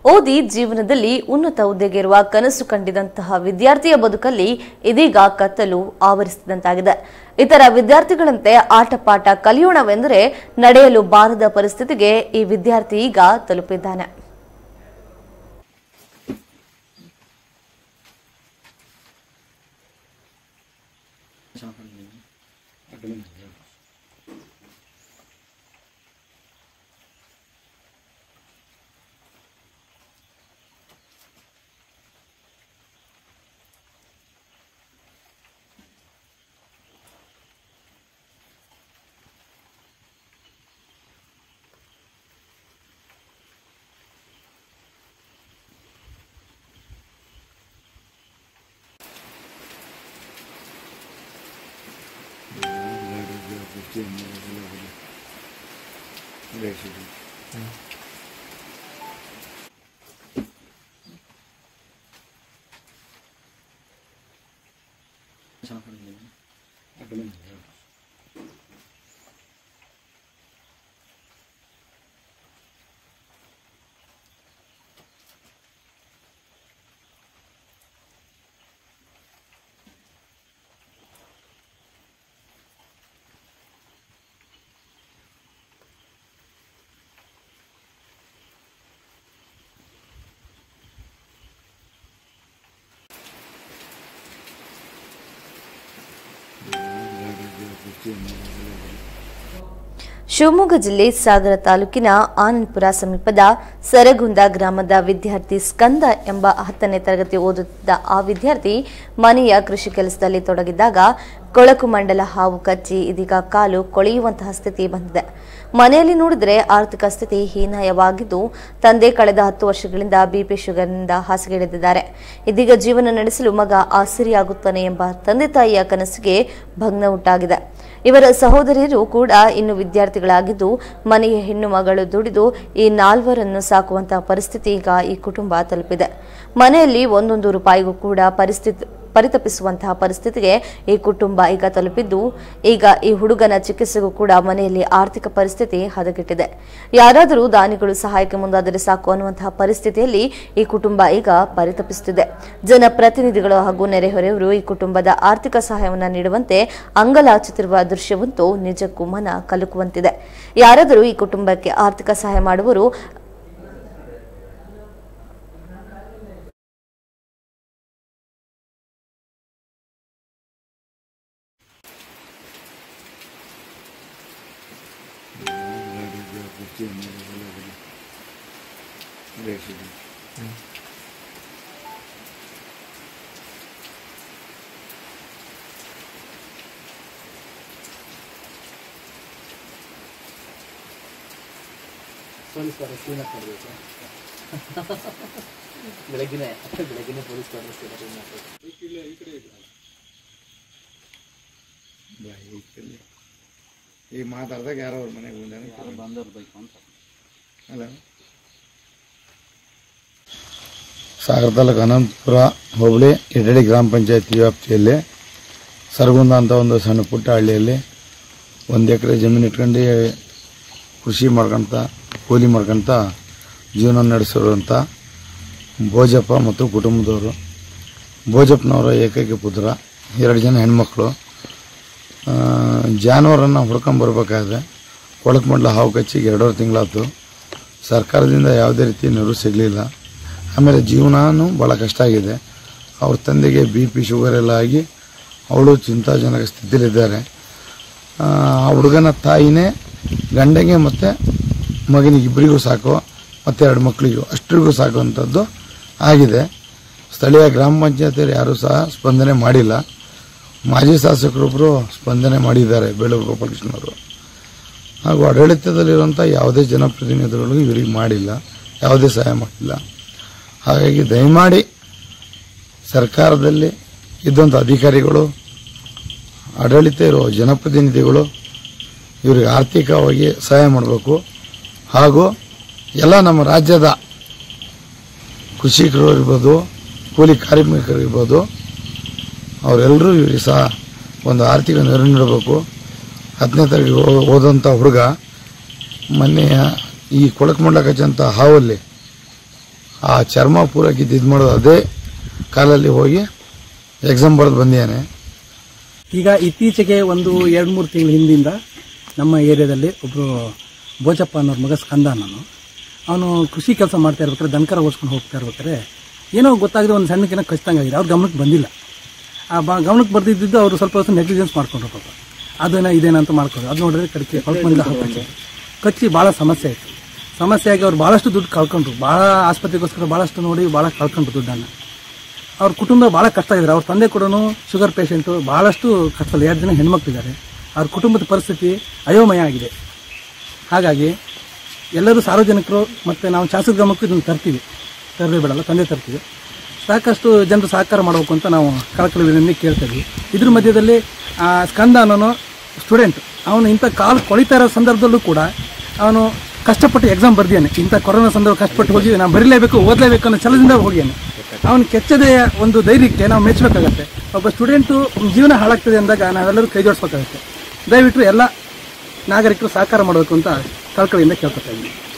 ಓದಿ ಜೀವನದಲ್ಲಿ ಉನ್ನತ ಹುದ್ದೆಗೆ ಇರುವ ಕನಸು ಕಂಡಿದಂತಹ ವಿದ್ಯಾರ್ಥಿಯ ಬದುಕಲ್ಲಿ ಇದೀಗ ಕತ್ತಲು ಆವರಿಸಿದಂತಾಗಿದೆ ಇತರ ವಿದ್ಯಾರ್ಥಿಗಳಂತೆ ಆಟಪಾಠ ಕಲಿಯೋಣವೆಂದರೆ ನಡೆಯಲು ಬಾರದ ಪರಿಸ್ಥಿತಿಗೆ ಈ ವಿದ್ಯಾರ್ಥಿ ಈಗ ತಲುಪಿದ್ದಾನೆ ಶಿವಮೊಗ್ಗ ಜಿಲ್ಲೆ ಸಾಗರ ತಾಲೂಕಿನ ಆನಂದಪುರ ಸಮೀಪದ ಸರಗುಂದ ಗ್ರಾಮದ ವಿದ್ಯಾರ್ಥಿ ಸ್ಕಂದ ಎಂಬ ಹತ್ತನೇ ತರಗತಿ ಓದುತ್ತಿದ್ದ ಆ ವಿದ್ಯಾರ್ಥಿ ಮನೆಯ ಕೃಷಿ ಕೆಲಸದಲ್ಲಿ ತೊಡಗಿದ್ದಾಗ ಕೊಳಕು ಮಂಡಲ ಹಾವು ಕಚ್ಚಿ ಇದೀಗ ಕಾಲು ಕೊಳೆಯುವಂತಹ ಸ್ಥಿತಿ ಬಂದಿದೆ ಮನೆಯಲ್ಲಿ ನೋಡಿದರೆ ಆರ್ಥಿಕ ಸ್ಥಿತಿ ಹೀನಾಯವಾಗಿದ್ದು ತಂದೆ ಕಳೆದ ಹತ್ತು ವರ್ಷಗಳಿಂದ ಬಿಪಿ ಶುಗರ್ನಿಂದ ಹಾಸಿಗೆಳೆದಿದ್ದಾರೆ ಇದೀಗ ಜೀವನ ನಡೆಸಲು ಮಗ ಆಸರಿಯಾಗುತ್ತಾನೆ ಎಂಬ ತಂದೆ ತಾಯಿಯ ಕನಸಿಗೆ ಭಗ್ನ ಉಂಟಾಗಿದೆ ಇವರ ಸಹೋದರಿಯರು ಕೂಡ ಇನ್ನು ವಿದ್ಯಾರ್ಥಿಗಳಾಗಿದ್ದು ಮನೆಯ ಹೆಣ್ಣು ಮಗಳು ದುಡಿದು ಈ ನಾಲ್ವರನ್ನು ಸಾಕುವಂತಹ ಪರಿಸ್ಥಿತಿ ಈಗ ಈ ಕುಟುಂಬ ತಲುಪಿದೆ ಮನೆಯಲ್ಲಿ ಒಂದೊಂದು ರೂಪಾಯಿಗೂ ಕೂಡ ಪರಿಸ್ಥಿತಿ ಪರಿತಪಿಸುವಂತಹ ಪರಿಸ್ಥಿತಿಗೆ ಈ ಕುಟುಂಬ ಈಗ ತಲುಪಿದ್ದು ಈಗ ಈ ಹುಡುಗನ ಚಿಕಿತ್ಸೆಗೂ ಕೂಡ ಮನೆಯಲ್ಲಿ ಆರ್ಥಿಕ ಪರಿಸ್ಥಿತಿ ಹದಗೆಟ್ಟಿದೆ ಯಾರಾದರೂ ದಾನಿಗಳು ಸಹಾಯಕ್ಕೆ ಮುಂದಾದರೆ ಸಾಕು ಅನ್ನುವಂತಹ ಪರಿಸ್ಥಿತಿಯಲ್ಲಿ ಈ ಕುಟುಂಬ ಈಗ ಪರಿತಪಿಸುತ್ತಿದೆ ಜನಪ್ರತಿನಿಧಿಗಳು ಹಾಗೂ ನೆರೆಹೊರೆಯವರು ಈ ಕುಟುಂಬದ ಆರ್ಥಿಕ ಸಹಾಯವನ್ನು ನೀಡುವಂತೆ ಅಂಗಲಾಚುತ್ತಿರುವ ದೃಶ್ಯವಂತೂ ನಿಜಕ್ಕೂ ಮನ ಕಲುಕುವಂತಿದೆ ಯಾರಾದರೂ ಈ ಕುಟುಂಬಕ್ಕೆ ಆರ್ಥಿಕ ಸಹಾಯ ಮಾಡುವರು ಪೊಲೀಸ್ ಅರೆಸ್ಟ್ ಕ್ಲೀನ್ ಮಾಡಬೇಕು ಬೆಳಗ್ಗಿನೇ ಬೆಳಗ್ಗಿನೇ ಪೊಲೀಸ್ ಅರೆಸ್ಟ್ ಕ್ಲೀನ್ ಮಾಡಬೇಕು ಈಗ ಮಾತಾಡ್ದಾಗ ಯಾರೋ ಅವ್ರ ಮನೆಗೆ ಬಂದಾನೆ ಬಂದಿರ್ಬೇಕು ಅಂತ ಅಲ್ಲ ಸಾಗರ ತಾಲೂಕು ಅನಂತಪುರ ಹೋಬಳಿ ಇಡಳಿ ಗ್ರಾಮ ಪಂಚಾಯತಿ ವ್ಯಾಪ್ತಿಯಲ್ಲಿ ಸರಗುಂದ ಅಂತ ಒಂದು ಸಣ್ಣ ಪುಟ್ಟ ಹಳ್ಳಿಯಲ್ಲಿ ಒಂದು ಎಕರೆ ಜಮೀನು ಇಟ್ಕೊಂಡು ಕೃಷಿ ಮಾಡ್ಕೊಂತ ಕೂಲಿ ಮಾಡ್ಕೊಂತ ಜೀವನ ನಡೆಸಿರುವಂಥ ಭೋಜಪ್ಪ ಮತ್ತು ಕುಟುಂಬದವರು ಭೋಜಪ್ಪನವರ ಏಕೈಕ ಪುತ್ರ ಎರಡು ಜನ ಹೆಣ್ಮಕ್ಳು ಆ, ಜಾನುವಾರನ್ನು ಹುಡ್ಕೊಂಬರ್ಬೇಕಾದ್ರೆ ಕೊಳಕಮಂಡಲ ಹಾವು ಕಚ್ಚಿಗೆ ಎರಡೂವರೆ ತಿಂಗಳಾಯ್ತು ಸರ್ಕಾರದಿಂದ ಯಾವುದೇ ರೀತಿ ನೆರವು ಸಿಗಲಿಲ್ಲ ಆಮೇಲೆ ಜೀವನಾನು ಭಾಳ ಕಷ್ಟ ಆಗಿದೆ ಅವ್ರ ತಂದೆಗೆ ಬಿ ಪಿ ಶುಗರ್ ಎಲ್ಲ ಆಗಿ ಅವಳು ಚಿಂತಾಜನಕ ಸ್ಥಿತಿಲಿದ್ದಾರೆ ಆ ಆ ಹುಡುಗನ ತಾಯಿನೇ ಗಂಡಗೆ ಮತ್ತು ಮಗನಿಗೆ ಇಬ್ಬರಿಗೂ ಸಾಕು ಮತ್ತು ಎರಡು ಮಕ್ಕಳಿಗೂ ಅಷ್ಟರಿಗೂ ಸಾಕುವಂಥದ್ದು ಆಗಿದೆ ಸ್ಥಳೀಯ ಗ್ರಾಮ ಪಂಚಾಯತಿಯವರು ಯಾರೂ ಸಹ ಸ್ಪಂದನೆ ಮಾಡಿಲ್ಲ ಮಾಜಿ ಶಾಸಕರೊಬ್ಬರು ಸ್ಪಂದನೆ ಮಾಡಿದ್ದಾರೆ ಬೇಳೂರು ಗೋಪಾಲಕೃಷ್ಣವರು ಹಾಗೂ ಆಡಳಿತದಲ್ಲಿರುವಂಥ ಯಾವುದೇ ಜನಪ್ರತಿನಿಧಿಗಳು ಇವರಿಗೆ ಮಾಡಿಲ್ಲ ಯಾವುದೇ ಸಹಾಯ ಮಾಡಿಲ್ಲ ಹಾಗಾಗಿ ದಯಮಾಡಿ ಸರ್ಕಾರದಲ್ಲಿ ಇದ್ದಂಥ ಅಧಿಕಾರಿಗಳು ಆಡಳಿತ ಇರೋ ಜನಪ್ರತಿನಿಧಿಗಳು ಇವರಿಗೆ ಆರ್ಥಿಕವಾಗಿ ಸಹಾಯ ಮಾಡಬೇಕು ಹಾಗೂ ಎಲ್ಲ ನಮ್ಮ ರಾಜ್ಯದ ಕೃಷಿಕರು ಇರ್ಬೋದು ಕೂಲಿ ಕಾರ್ಮಿಕರು ಇರ್ಬೋದು ಅವರೆಲ್ಲರೂ ಇವರಿಗೆ ಸಹ ಒಂದು ಆರ್ಥಿಕ ನೆರವು ನೀಡಬೇಕು ಹತ್ತನೇ ತರಗತಿ ಓ- ಓದಂಥ ಹುಡುಗ ಮೊನ್ನೆ ಈ ಕೊಳಕು ಮಂಡಲ ಕಚ್ಚಂಥ ಹಾವಲ್ಲಿ ಆ ಚರ್ಮ ಪೂರ ಕಿತ್ತು ಇದು ಮಾಡೋದು ಅದೇ ಕಾಲಲ್ಲಿ ಹೋಗಿ ಎಕ್ಸಾಮ್ ಬರೆದು ಬಂದಿದ್ದಾನೆ ಈಗ ಇತ್ತೀಚೆಗೆ ಒಂದು ಎರಡು ಮೂರು ತಿಂಗಳ ಹಿಂದಿಂದ ನಮ್ಮ ಏರಿಯಾದಲ್ಲಿ ಒಬ್ಬರು ಬೋಚಪ್ಪ ಅನ್ನೋರ್ ಮಗ ಸ್ಕಂದ ನಾನು ಅವನು ಕೃಷಿ ಕೆಲಸ ಮಾಡ್ತಾ ಇರ್ಬೇಕಾದ್ರೆ ದನಕರ ಓಡಿಸ್ಕೊಂಡು ಹೋಗ್ತಾ ಇರ್ಬೇಕಾದ್ರೆ ಏನೋ ಗೊತ್ತಾಗದೆ ಒಂದು ಸಣ್ಣಕ್ಕಿನ ಕಚ್ಚಿದಂಗಾಗಿದೆ ಅವ್ರ ಗಮನಕ್ಕೆ ಬಂದಿಲ್ಲ ಆ ಬ ಗಮನಕ್ಕೆ ಬರ್ದಿದ್ದು ಅವರು ಸ್ವಲ್ಪ ಹೊತ್ತು ನೆಗ್ಲಿಜೆನ್ಸ್ ಮಾಡ್ಕೊಂಡ್ರು ಪಾಪ ಅದೇನ ಇದೇನ ಅಂತ ಮಾಡ್ಕೊಂಡ್ರು ಅದು ನೋಡಿದ್ರೆ ಕಡಿಕೆ ಹೊಳ್ಕೊಂಡಿಂದ ಹಾಕಿ ಕಚ್ಚಿ ಭಾಳ ಸಮಸ್ಯೆ ಆಯಿತು ಸಮಸ್ಯೆ ಆಗಿ ಅವ್ರು ಭಾಳಷ್ಟು ದುಡ್ಡು ಕಳ್ಕೊಂಡ್ರು ಭಾಳ ಆಸ್ಪತ್ರೆಗೋಸ್ಕರ ಭಾಳಷ್ಟು ನೋಡಿ ಭಾಳ ಕಳ್ಕೊಂಡ್ರು ದುಡ್ಡನ್ನು ಅವ್ರ ಕುಟುಂಬ ಭಾಳ ಕಷ್ಟ ಇದ್ದಾರೆ ಅವ್ರ ತಂದೆ ಕೂಡ ಶುಗರ್ ಪೇಷಂಟು ಭಾಳಷ್ಟು ಕಷ್ಟದಲ್ಲಿ ಎರಡು ಜನ ಹೆಣ್ಮಕ್ಳಿದ್ದಾರೆ ಅವ್ರ ಕುಟುಂಬದ ಪರಿಸ್ಥಿತಿ ಅಯೋಮಯ ಆಗಿದೆ ಹಾಗಾಗಿ ಎಲ್ಲರೂ ಸಾರ್ವಜನಿಕರು ಮತ್ತು ನಾವು ಶಾಸಕ ಗಮನಕ್ಕೂ ಇದನ್ನು ತರ್ತೀವಿ ತರದೇ ಬಿಡಲ್ಲ ತಂದೆ ತರ್ತೀವಿ ಸಾಕಷ್ಟು ಜನರು ಸಹಕಾರ ಮಾಡಬೇಕು ಅಂತ ನಾವು ಕಳಕಳಿ ವಿನಂತಿ ಕೇಳ್ತಾ ಇದ್ವಿ ಇದ್ರ ಮಧ್ಯದಲ್ಲಿ ಆ ಸ್ಕಂದ ಅನ್ನೋನು ಸ್ಟೂಡೆಂಟ್ ಅವನು ಇಂಥ ಕಾಲು ಕೊಳಿತಾ ಇರೋ ಸಂದರ್ಭದಲ್ಲೂ ಕೂಡ ಅವನು ಕಷ್ಟಪಟ್ಟು ಎಕ್ಸಾಮ್ ಬರ್ದಿಯಾನೆ ಇಂಥ ಕೊರೋನಾ ಸಂದರ್ಭ ಕಷ್ಟಪಟ್ಟು ಹೋಗಿ ನಾವು ಬರೀಲೇಬೇಕು ಓದಲೇಬೇಕು ಅನ್ನೋ ಛಲದಿಂದ ಹೋಗಿಯಾನೆ ಅವನು ಕೆಚ್ಚದೆ ಒಂದು ಧೈರ್ಯಕ್ಕೆ ನಾವು ಮೆಚ್ಚಬೇಕಾಗತ್ತೆ ಒಬ್ಬ ಸ್ಟೂಡೆಂಟು ಜೀವನ ಹಾಳಾಗ್ತದೆ ಅಂದಾಗ ನಾವೆಲ್ಲರೂ ಕೈ ಜೋಡಿಸ್ಬೇಕಾಗತ್ತೆ ದಯವಿಟ್ಟು ಎಲ್ಲ ನಾಗರಿಕರು ಸಹಕಾರ ಮಾಡಬೇಕು ಅಂತ ಕಳ್ಕಳಿಯಿಂದ ಕೇಳ್ಕೊತಾ ಇದ್ದೀನಿ